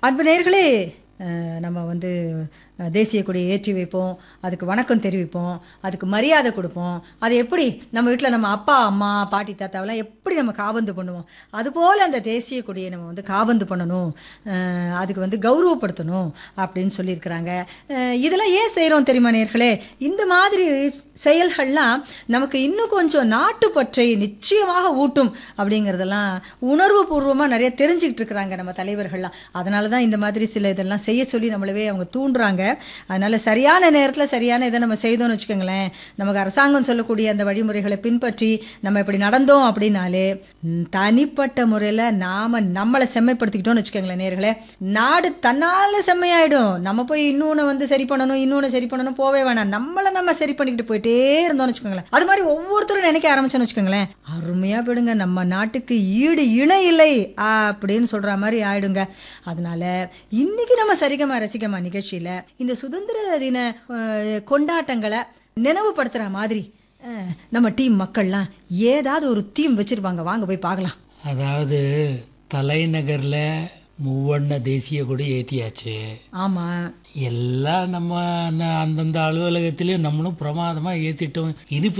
அன்பு நேர்களே அஹ், நம்ம வந்து அஹ், தேசிய கொடியை ஏற்றி வைப்போம் அதுக்கு வணக்கம் தெரிவிப்போம் அதுக்கு மரியாதை கொடுப்போம் அது எப்படி நம்ம வீட்டில் நம்ம அப்பா அம்மா பாட்டி தாத்தாவெல்லாம் எப்படி நம்ம காபந்து பண்ணுவோம் அதுபோல் அந்த தேசிய கொடியை நம்ம வந்து காபந்து பண்ணணும் அஹ், அதுக்கு வந்து கௌரவப்படுத்தணும் அப்படின்னு சொல்லியிருக்கிறாங்க அஹ், இதெல்லாம் ஏன் செய்கிறோம் தெரியுமா நேர்களே இந்த மாதிரி செயல்கள்லாம் நமக்கு இன்னும் கொஞ்சம் நாட்டுப்பற்றை நிச்சயமாக ஊட்டும் அப்படிங்கிறதெல்லாம் உணர்வு பூர்வமாக நிறைய தெரிஞ்சுக்கிட்டு இருக்கிறாங்க நம்ம தலைவர்கள்லாம் அதனால தான் இந்த மாதிரி சில இதெல்லாம் செய்ய சொல்லி நம்மளவே அவங்க தூண்டுறாங்க அதனால சரியான நேரத்தில் சரியான இதை நம்ம செய்தோம்னு வச்சுக்கோங்களேன் நமக்கு அரசாங்கம் சொல்லக்கூடிய அந்த வழிமுறைகளை பின்பற்றி நம்ம இப்படி நடந்தோம் அப்படின்னாலே ம், தனிப்பட்ட முறையில் நாம நம்மளை செம்மைப்படுத்திக்கிட்டோம்னு வச்சுக்கோங்களேன் நேர்களே நாடு தன்னால செம்மையாயிடும் நம்ம போய் இன்னொன்று வந்து சரி பண்ணணும் இன்னொன்று சரி பண்ணணும் போவே வேணாம் நம்மளை நம்ம சரி பண்ணிக்கிட்டு போயிட்டே இருந்தோம்னு வச்சுக்கோங்களேன் அது மாதிரி ஒவ்வொருத்தரும் நினைக்க ஆரம்பிச்சோன்னு வச்சுக்கோங்களேன் அருமையா போயிடுங்க நம்ம நாட்டுக்கு ஈடு இணை இல்லை அப்படின்னு சொல்ற மாதிரி ஆயிடுங்க அதனால இன்னைக்கு நம்ம சரிகமா ரசிகமா நிகழ்ச்சியில இந்த சுதந்திர தின அஹ், கொண்டாட்டங்களை நினைவுபடுத்துற மாதிரி அஹ், நம்ம டீம் மக்கள்லாம் ஏதாவது ஒரு தீம் வச்சிருப்பாங்க வாங்க போய் பார்க்கலாம் அதாவது தலைநகரில் மூவண்ண தேசிய கொடி ஏற்றியாச்சு ஆமா எல்லாம் நம்ம ந- அந்தந்த அலுவலகத்திலையும் நம்மளும் பிரமாதமாக ஏற்றிட்டோம் இனிப்பு